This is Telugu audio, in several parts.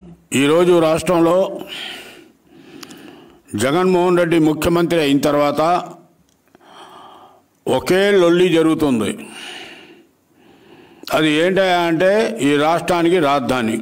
ఈరోజు రాష్ట్రంలో జగన్మోహన్ రెడ్డి ముఖ్యమంత్రి అయిన తర్వాత ఒకే లొల్లి జరుగుతుంది అది ఏంటయ్యా అంటే ఈ రాష్ట్రానికి రాజధాని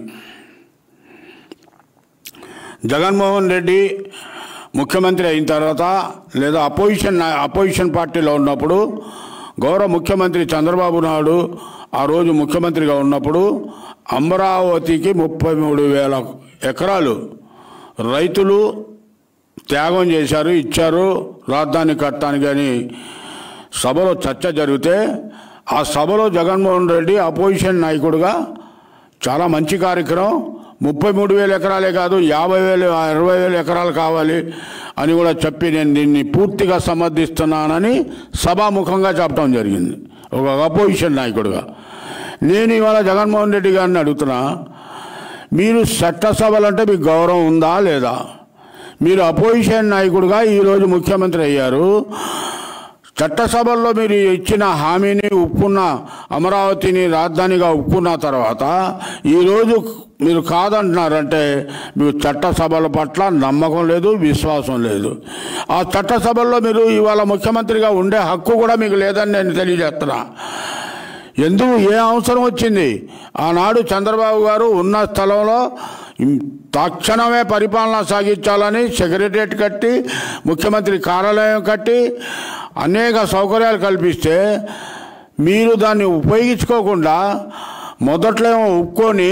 జగన్మోహన్ రెడ్డి ముఖ్యమంత్రి అయిన తర్వాత లేదా అపోజిషన్ అపోజిషన్ పార్టీలో ఉన్నప్పుడు గౌరవ ముఖ్యమంత్రి చంద్రబాబు నాయుడు ఆ రోజు ముఖ్యమంత్రిగా ఉన్నప్పుడు అమరావతికి ముప్పై మూడు వేల ఎకరాలు రైతులు త్యాగం చేశారు ఇచ్చారు రాజధాని కట్టడానికి అని సభలో చర్చ జరిగితే ఆ సభలో జగన్మోహన్ రెడ్డి అపోజిషన్ నాయకుడుగా చాలా మంచి కార్యక్రమం ముప్పై మూడు వేల ఎకరాలే కాదు యాభై వేలు ఇరవై వేల ఎకరాలు కావాలి అని కూడా చెప్పి నేను దీన్ని పూర్తిగా సమర్థిస్తున్నానని సభాముఖంగా చెప్పడం జరిగింది ఒక అపోజిషన్ నాయకుడుగా నేను ఇవాళ జగన్మోహన్ రెడ్డి గారిని అడుగుతున్నా మీరు చట్టసభలు అంటే మీకు గౌరవం ఉందా లేదా మీరు అపోజిషన్ నాయకుడుగా ఈరోజు ముఖ్యమంత్రి అయ్యారు చట్టసభల్లో మీరు ఇచ్చిన హామీని ఒప్పుకున్న అమరావతిని రాజధానిగా ఒప్పుకున్న తర్వాత ఈరోజు మీరు కాదంటున్నారంటే మీకు చట్టసభల పట్ల నమ్మకం లేదు విశ్వాసం లేదు ఆ చట్టసభల్లో మీరు ఇవాళ ముఖ్యమంత్రిగా ఉండే హక్కు కూడా మీకు లేదని నేను తెలియజేస్తున్నా ఎందుకు ఏ అవసరం వచ్చింది ఆనాడు చంద్రబాబు గారు ఉన్న స్థలంలో ఇం- తక్షణమే పరిపాలన సాగించాలని సెక్రటరియట్ కట్టి ముఖ్యమంత్రి కార్యాలయం కట్టి అనేక సౌకర్యాలు కల్పిస్తే మీరు దాన్ని ఉపయోగించుకోకుండా మొదట్లో ఏమో ఒప్పుకొని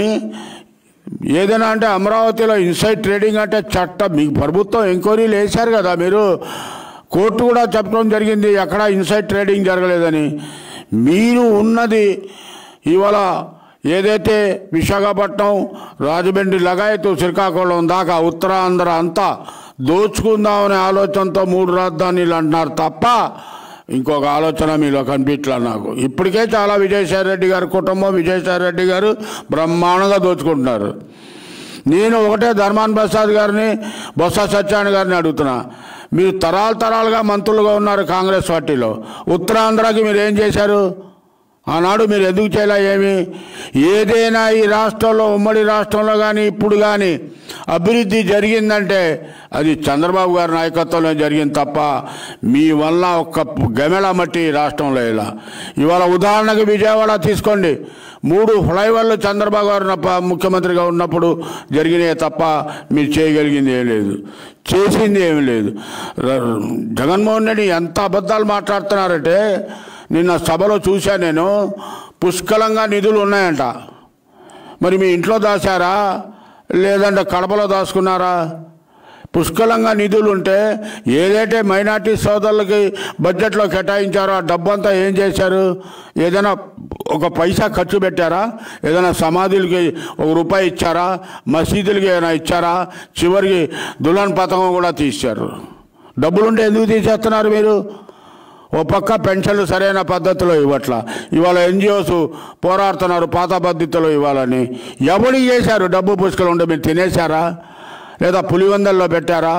ఏదైనా అంటే అమరావతిలో ఇన్సైడ్ ట్రేడింగ్ అంటే చట్టం మీకు ప్రభుత్వం ఎంక్వైరీలు వేశారు కదా మీరు కోర్టు కూడా చెప్పడం జరిగింది ఎక్కడ ఇన్సైడ్ ట్రేడింగ్ జరగలేదని మీరు ఉన్నది ఇవాళ ఏదైతే విశాఖపట్నం రాజమండ్రి లగాయతు శ్రీకాకుళం దాకా ఉత్తరాంధ్ర అంతా దోచుకుందామనే ఆలోచనతో మూడు రాజధానిలు అంటున్నారు తప్ప ఇంకొక ఆలోచన మీలో కనిపించలే నాకు ఇప్పటికే చాలా విజయసాయి రెడ్డి గారి కుటుంబం విజయసాయి రెడ్డి గారు బ్రహ్మాండంగా దోచుకుంటున్నారు నేను ఒకటే ధర్మాన్ ప్రసాద్ గారిని బొత్స సత్యనారాయణ గారిని అడుగుతున్నా మీరు తరాలు తరాలుగా మంత్రులుగా ఉన్నారు కాంగ్రెస్ పార్టీలో ఉత్తరాంధ్రకి మీరు ఏం చేశారు ఆనాడు మీరు ఎందుకు చేయలే ఏమి ఏదైనా ఈ రాష్ట్రంలో ఉమ్మడి రాష్ట్రంలో కానీ ఇప్పుడు కానీ అభివృద్ధి జరిగిందంటే అది చంద్రబాబు గారి నాయకత్వంలో జరిగింది తప్ప మీ వల్ల ఒక్క గమెళ మట్టి ఈ రాష్ట్రంలో ఇలా ఇవాళ ఉదాహరణకు విజయవాడ తీసుకోండి మూడు ఫ్లైఓవర్లు చంద్రబాబు గారు నప్ప- ముఖ్యమంత్రిగా ఉన్నప్పుడు జరిగినాయి తప్ప మీరు చేయగలిగింది ఏం లేదు చేసింది ఏమీ లేదు ర- జగన్మోహన్ రెడ్డి ఎంత అబద్ధాలు మాట్లాడుతున్నారంటే నిన్న సభలో చూశా నేను పుష్కలంగా నిధులు ఉన్నాయంట మరి మీ ఇంట్లో దాచారా లేదంటే కడపలో దాచుకున్నారా పుష్కలంగా నిధులు ఉంటే ఏదైతే మైనార్టీ సోదరులకి బడ్జెట్లో కేటాయించారో ఆ డబ్బంతా ఏం చేశారు ఏదైనా ఒక పైసా ఖర్చు పెట్టారా ఏదైనా సమాధులకి ఒక రూపాయి ఇచ్చారా మసీదులకి ఏమైనా ఇచ్చారా చివరికి దుల్హన్ పథకం కూడా తీశారు డబ్బులుంటే ఎందుకు తీసేస్తున్నారు మీరు ఓ పక్క పెన్షన్లు సరైన పద్ధతిలో ఇవ్వట్ల ఇవాళ ఎన్జిఓస్ పోరాడుతున్నారు పాత పద్ధతిలో ఇవ్వాలని ఎవరికి చేశారు డబ్బు పుష్కలు ఉంటే మీరు తినేశారా లేదా పులివందల్లో పెట్టారా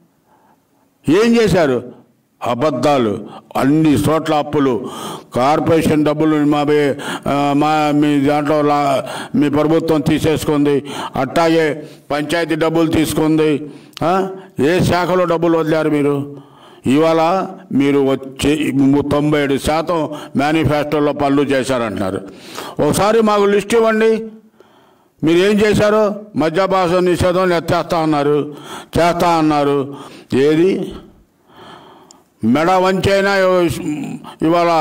ఏం చేశారు అబద్ధాలు అన్ని చోట్ల అప్పులు కార్పొరేషన్ డబ్బులు మా బే- ఆ, మా మీ దాంట్లో లా మీ ప్రభుత్వం తీసేసుకుంది అట్టాగే పంచాయతీ డబ్బులు తీసుకుంది ఆ? ఏ శాఖలో డబ్బులు వదిలారు మీరు ఇవాళ మీరు వచ్చి ము- తొంభై ఏడు శాతం మేనిఫెస్టోలో పనులు చేశారంటున్నారు ఒకసారి మాకు లిస్ట్ ఇవ్వండి మీరు ఏం చేశారు మద్యపాసం నిషేధం ఎత్తేస్తా అన్నారు చేస్తా అన్నారు ఏది మెడ వంచైనా ఇవాళ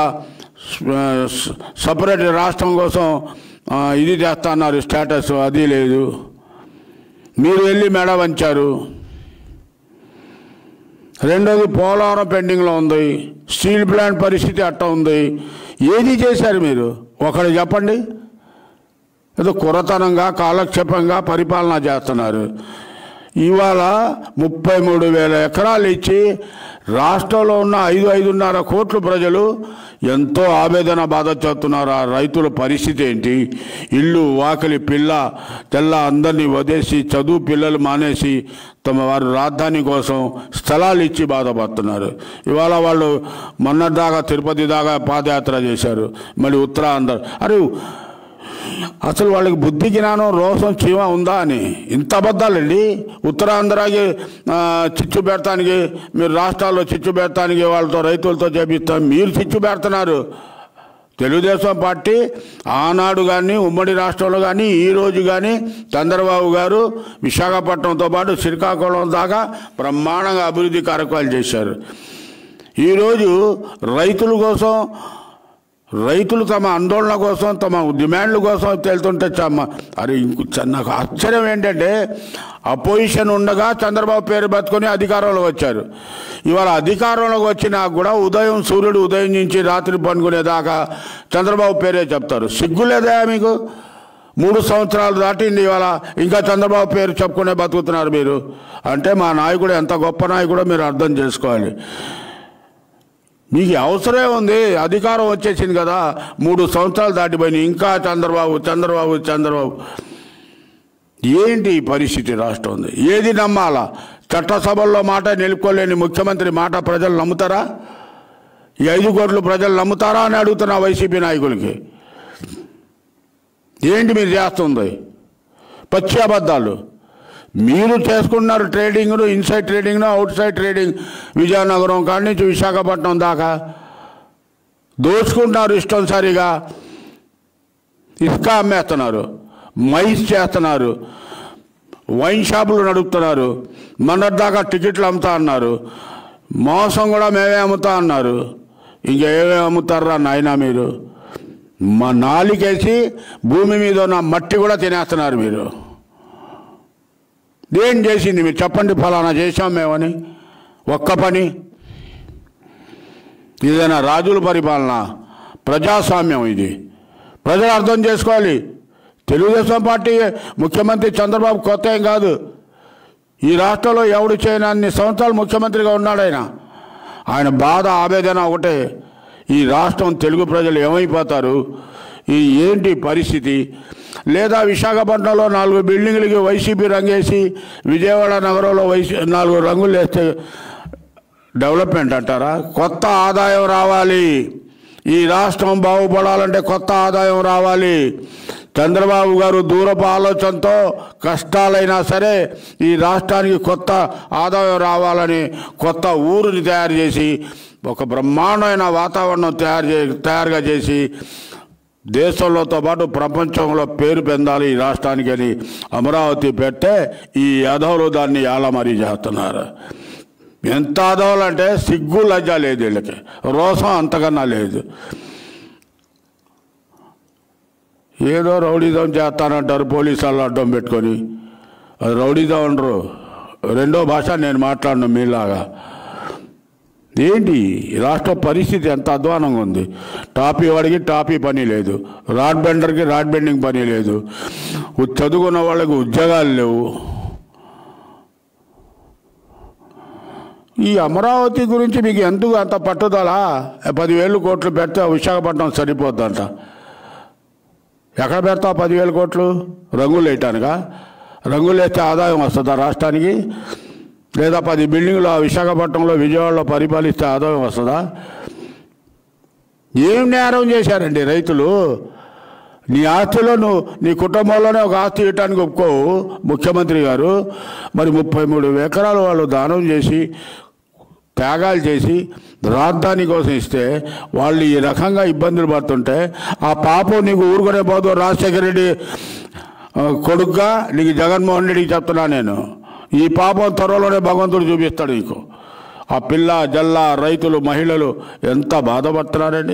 సపరేట్ రాష్ట్రం కోసం ఆ, ఇది చేస్తా అన్నారు స్టేటస్ అది లేదు మీరు వెళ్ళి మెడ వంచారు రెండోది పోలవరం పెండింగ్లో ఉంది స్టీల్ ప్లాంట్ పరిస్థితి అట్ట ఉంది ఏది చేశారు మీరు ఒకటి చెప్పండి ఏదో కురతనంగా కాలక్షేపంగా పరిపాలన చేస్తున్నారు ఇవాళ ముప్పై మూడు వేల ఎకరాలు ఇచ్చి రాష్ట్రంలో ఉన్న ఐదు ఐదున్నర కోట్ల ప్రజలు ఎంతో ఆవేదన బాధ చేస్తున్నారు ఆ రైతుల పరిస్థితి ఏంటి ఇల్లు వాకిలి పిల్ల తెల్ల అందరినీ వదిలేసి చదువు పిల్లలు మానేసి తమ వారు రాజధాని కోసం స్థలాలు ఇచ్చి బాధపడుతున్నారు ఇవాళ వాళ్ళు మొన్నటిదాకా తిరుపతి దాకా పాదయాత్ర చేశారు మళ్ళీ ఉత్తరాంధ్ర అరే అసలు వాళ్ళకి బుద్ధి జ్ఞానం రోషం చీమ ఉందా అని ఇంత అబద్ధాలండి ఉత్తరాంధ్రకి ఆ, చిచ్చు పెడతానికి మీరు రాష్ట్రాల్లో చిచ్చు పెడతానికి వాళ్ళతో రైతులతో చేపిస్తాం మీరు చిచ్చు పెడుతున్నారు తెలుగుదేశం పార్టీ ఆనాడు కానీ ఉమ్మడి రాష్ట్రంలో కానీ ఈరోజు కానీ చంద్రబాబు గారు విశాఖపట్నంతో పాటు శ్రీకాకుళం దాకా బ్రహ్మాండంగా అభివృద్ధి కార్యక్రమాలు చేశారు ఈరోజు రైతుల కోసం రైతులు తమ ఆందోళన కోసం తమ డిమాండ్ల కోసం వెళ్తుంటే చమ్మ అరే ఇంకో చ- నాకు ఆశ్చర్యం ఏంటంటే అపోజిషన్ ఉండగా చంద్రబాబు పేరు బతుకొని అధికారంలోకి వచ్చారు ఇవాళ అధికారంలోకి వచ్చినా కూడా ఉదయం సూర్యుడు ఉదయం నుంచి రాత్రి పనుకునేదాకా చంద్రబాబు పేరే చెప్తారు సిగ్గు లేదా మీకు మూడు సంవత్సరాలు దాటింది ఇవాళ ఇంకా చంద్రబాబు పేరు చెప్పుకునే బతుకుతున్నారు మీరు అంటే మా నాయకుడు ఎంత గొప్ప నాయకుడో మీరు అర్థం చేసుకోవాలి మీకు అవసరమే ఉంది అధికారం వచ్చేసింది కదా మూడు సంవత్సరాలు దాటిపోయినాయి ఇంకా చంద్రబాబు చంద్రబాబు చంద్రబాబు ఏంటి ఈ పరిస్థితి రాష్ట్రం ఉంది ఏది నమ్మాలా చట్టసభల్లో మాట నిలుపుకోలేని ముఖ్యమంత్రి మాట ప్రజలు నమ్ముతారా ఈ ఐదు కోట్లు ప్రజలు నమ్ముతారా అని అడుగుతున్నా వైసీపీ నాయకులకి ఏంటి మీరు చేస్తుంది పచ్చి అబద్ధాలు మీరు చేసుకున్నారు ట్రేడింగ్ను ఇన్సైడ్ ట్రేడింగ్ను అవుట్ సైడ్ ట్రేడింగ్ విజయనగరం కాడి నుంచి విశాఖపట్నం దాకా దోచుకుంటున్నారు ఇష్టం సరిగా ఇసుక అమ్మేస్తున్నారు మైస్ చేస్తున్నారు వైన్ షాపులు నడుపుతున్నారు మొన్నటిదాకా టికెట్లు అమ్ముతా అన్నారు మోసం కూడా మేమే అమ్ముతా అన్నారు ఇంకేమేమి అమ్ముతారా నాయనా మీరు మా నాలికేసి భూమి మీద ఉన్న మట్టి కూడా తినేస్తున్నారు మీరు ఏం చేసింది మీరు చెప్పండి ఫలానా చేశాం మేమని ఒక్క పని ఇదేనా రాజుల పరిపాలన ప్రజాస్వామ్యం ఇది ప్రజలు అర్థం చేసుకోవాలి తెలుగుదేశం పార్టీ ముఖ్యమంత్రి చంద్రబాబు కొత్త ఏం కాదు ఈ రాష్ట్రంలో ఎవడు చేయని అన్ని సంవత్సరాలు ముఖ్యమంత్రిగా ఉన్నాడు ఆయన ఆయన బాధ ఆవేదన ఒకటే ఈ రాష్ట్రం తెలుగు ప్రజలు ఏమైపోతారు ఈ ఏంటి పరిస్థితి లేదా విశాఖపట్నంలో నాలుగు బిల్డింగులకి వైసీపీ రంగేసి విజయవాడ నగరంలో వైసీ నాలుగు రంగులు వేస్తే డెవలప్మెంట్ అంటారా కొత్త ఆదాయం రావాలి ఈ రాష్ట్రం బాగుపడాలంటే కొత్త ఆదాయం రావాలి చంద్రబాబు గారు దూరపు ఆలోచనతో కష్టాలైనా సరే ఈ రాష్ట్రానికి కొత్త ఆదాయం రావాలని కొత్త ఊరిని తయారు చేసి ఒక బ్రహ్మాండమైన వాతావరణం తయారు చే తయారుగా చేసి దేశంలోతో పాటు ప్రపంచంలో పేరు పొందాలి ఈ రాష్ట్రానికి అని అమరావతి పెడితే ఈ యాదవులు దాన్ని యాలమరీ చేస్తున్నారు ఎంత ఆదవులు అంటే సిగ్గు లజ్జ లేదు వీళ్ళకి రోసం అంతకన్నా లేదు ఏదో రౌడీజం చేస్తానంటారు పోలీసు వాళ్ళు అడ్డం పెట్టుకొని అది రౌడీజం అనరు రెండో భాష నేను మాట్లాడను మీలాగా ఏంటి ఈ రాష్ట్ర పరిస్థితి ఎంత అధ్వానంగా ఉంది టాపీ వాడికి టాపీ పని లేదు రాడ్ బెండర్కి రాడ్ బెండింగ్ పని లేదు ఉ- చదువుకున్న వాళ్ళకి ఉద్యోగాలు లేవు ఈ అమరావతి గురించి మీకు ఎందుకు అంత పట్టుదల పదివేలు కోట్లు పెడితే విశాఖపట్నం సరిపోద్దంట ఎక్కడ పెడతావు పదివేల కోట్లు రంగులు వేయటానికా రంగులు వేస్తే ఆదాయం వస్తుందా రాష్ట్రానికి లేదా పది బిల్డింగ్లు ఆ విశాఖపట్నంలో విజయవాడలో పరిపాలిస్తే ఆదాయం వస్తుందా ఏం నేరం చేశారండి రైతులు నీ ఆస్తిలో నువ్వు నీ కుటుంబంలోనే ఒక ఆస్తి ఇవ్వటానికి ఒప్పుకోవు ముఖ్యమంత్రి గారు మరి ముప్పై మూడు ఎకరాలు వాళ్ళు దానం చేసి త్యాగాలు చేసి రాజధాని కోసం ఇస్తే వాళ్ళు ఈ రకంగా ఇబ్బందులు పడుతుంటే ఆ పాపం నీకు ఊరుకునే పోదు రాజశేఖర రెడ్డి ఆ, కొడుకుగా నీకు జగన్మోహన్ రెడ్డికి చెప్తున్నా నేను ఈ పాపం త్వరలోనే భగవంతుడు చూపిస్తాడు నీకు ఆ పిల్ల జల్ల రైతులు మహిళలు ఎంత బాధపడుతున్నారండి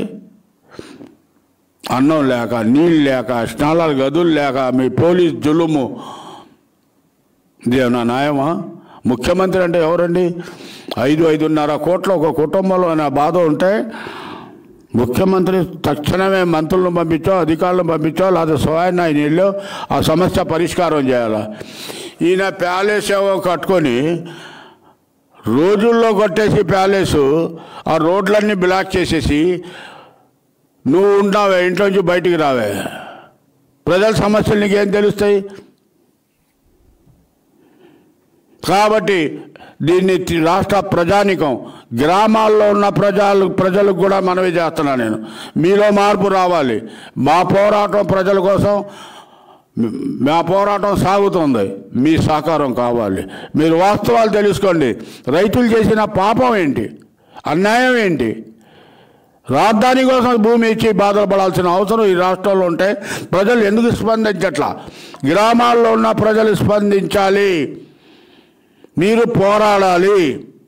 అన్నం లేక నీళ్ళు లేక స్నానాలు గదులు లేక మీ పోలీస్ జులుము ఇదేమన్నా న్యాయమా ముఖ్యమంత్రి అంటే ఎవరండి ఐదు ఐదున్నర కోట్ల ఒక కుటుంబంలో నా బాధ ఉంటే ముఖ్యమంత్రి తక్షణమే మంత్రులను పంపించో అధికారులను పంపించో లేదా స్వయం ఆయన ఇల్లు ఆ సమస్య పరిష్కారం చేయాలి ఈయన ప్యాలెస్ ఏవో కట్టుకొని రోజుల్లో కొట్టేసి ప్యాలెస్ ఆ రోడ్లన్నీ బ్లాక్ చేసేసి నువ్వు ఉంటావే ఇంట్లోంచి బయటికి రావే ప్రజల సమస్యలు నీకేం తెలుస్తాయి కాబట్టి దీన్ని తి- రాష్ట్ర ప్రజానికం గ్రామాల్లో ఉన్న ప్రజలు ప్రజలకు కూడా మనవి చేస్తున్నా నేను మీలో మార్పు రావాలి మా పోరాటం ప్రజల కోసం మ- మా పోరాటం సాగుతుంది మీ సహకారం కావాలి మీరు వాస్తవాలు తెలుసుకోండి రైతులు చేసిన పాపం ఏంటి అన్యాయం ఏంటి రాజధాని కోసం భూమి ఇచ్చి బాధలు పడాల్సిన అవసరం ఈ రాష్ట్రంలో ఉంటే ప్రజలు ఎందుకు స్పందించట్లా గ్రామాల్లో ఉన్న ప్రజలు స్పందించాలి మీరు పోరాడాలి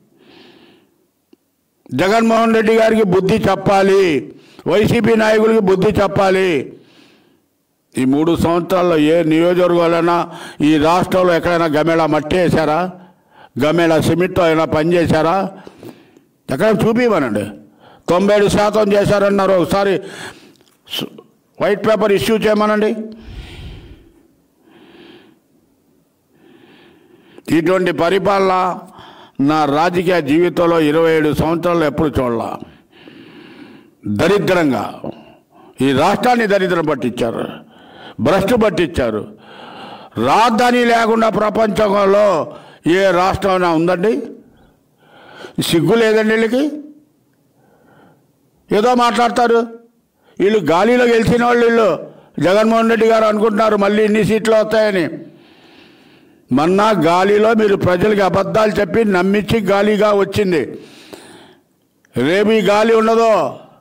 జగన్మోహన్ రెడ్డి గారికి బుద్ధి చెప్పాలి వైసీపీ నాయకులకి బుద్ధి చెప్పాలి ఈ మూడు సంవత్సరాల్లో ఏ నియోజకవర్గాలైనా ఈ రాష్ట్రంలో ఎక్కడైనా గమేళ మట్టి వేశారా గమేళ సిమెంట్తో అయినా పని చేశారా ఎక్కడ చూపివ్వనండి తొంభై ఏడు శాతం చేశారన్నారు ఒకసారి స్- వైట్ పేపర్ ఇష్యూ చేయమనండి ఇటువంటి పరిపాలన నా రాజకీయ జీవితంలో ఇరవై ఏడు సంవత్సరాలు ఎప్పుడు చూడాల దరిద్రంగా ఈ రాష్ట్రాన్ని దరిద్రం పట్టించారు భ్రష్టు పట్టించారు రాజధాని లేకుండా ప్రపంచంలో ఏ రాష్ట్రం ఉందండి సిగ్గు లేదండి వీళ్ళకి ఏదో మాట్లాడతారు వీళ్ళు గాలిలో గెలిచిన వాళ్ళు వీళ్ళు జగన్మోహన్ రెడ్డి గారు అనుకుంటున్నారు మళ్ళీ ఇన్ని సీట్లు వస్తాయని మొన్న గాలిలో మీరు ప్రజలకి అబద్ధాలు చెప్పి నమ్మించి గాలిగా వచ్చింది రేపు ఈ గాలి ఉండదు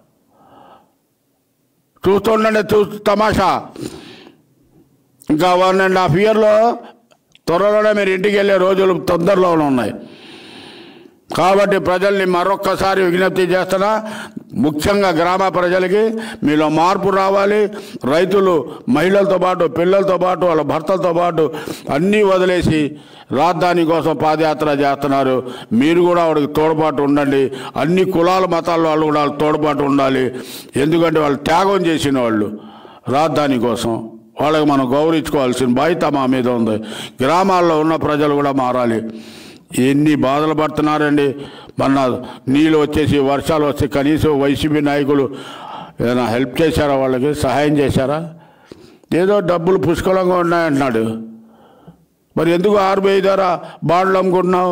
చూస్తుండండి చూ తమాషా ఇంకా వన్ అండ్ హాఫ్ ఇయర్లో త్వరలోనే మీరు ఇంటికి వెళ్ళే రోజులు తొందరలోనే ఉన్నాయి కాబట్టి ప్రజల్ని మరొక్కసారి విజ్ఞప్తి చేస్తున్నా ముఖ్యంగా గ్రామ ప్రజలకి మీలో మార్పు రావాలి రైతులు మహిళలతో పాటు పిల్లలతో పాటు వాళ్ళ భర్తలతో పాటు అన్నీ వదిలేసి రాజధాని కోసం పాదయాత్ర చేస్తున్నారు మీరు కూడా వాడికి తోడ్పాటు ఉండండి అన్ని కులాల మతాల వాళ్ళు కూడా వాళ్ళకి తోడ్పాటు ఉండాలి ఎందుకంటే వాళ్ళు త్యాగం చేసిన వాళ్ళు రాజధాని కోసం వాళ్ళకి మనం గౌరవించుకోవాల్సిన బాధ్యత మా మీద ఉంది గ్రామాల్లో ఉన్న ప్రజలు కూడా మారాలి ఎన్ని బాధలు పడుతున్నారండి మొన్న నీళ్ళు వచ్చేసి వర్షాలు వస్తే కనీసం వైసీపీ నాయకులు ఏదైనా హెల్ప్ చేశారా వాళ్ళకి సహాయం చేశారా ఏదో డబ్బులు పుష్కలంగా ఉన్నాయంటున్నాడు మరి ఎందుకు ఆర్బీఐ ద్వారా బాండ్లు అమ్ముకుంటున్నావు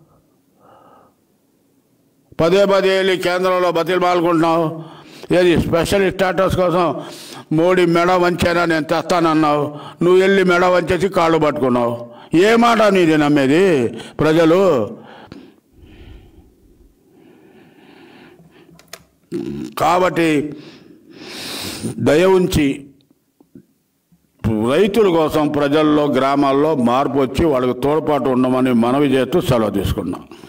పదే పదే వెళ్ళి కేంద్రంలో బతిలు పాల్గొంటున్నావు ఏది స్పెషల్ స్టాటస్ కోసం మోడీ మెడ వంచానా నేను తెస్తానన్నావు నువ్వు వెళ్ళి మెడ వంచేసి కాళ్ళు పట్టుకున్నావు ఏ మాట నీది నమ్మేది ప్రజలు కాబట్టి దయ ఉంచి రైతుల కోసం ప్రజల్లో గ్రామాల్లో మార్పు వచ్చి వాళ్ళకి తోడ్పాటు ఉండమని మనవి చేస్తూ సెలవు తీసుకున్నాం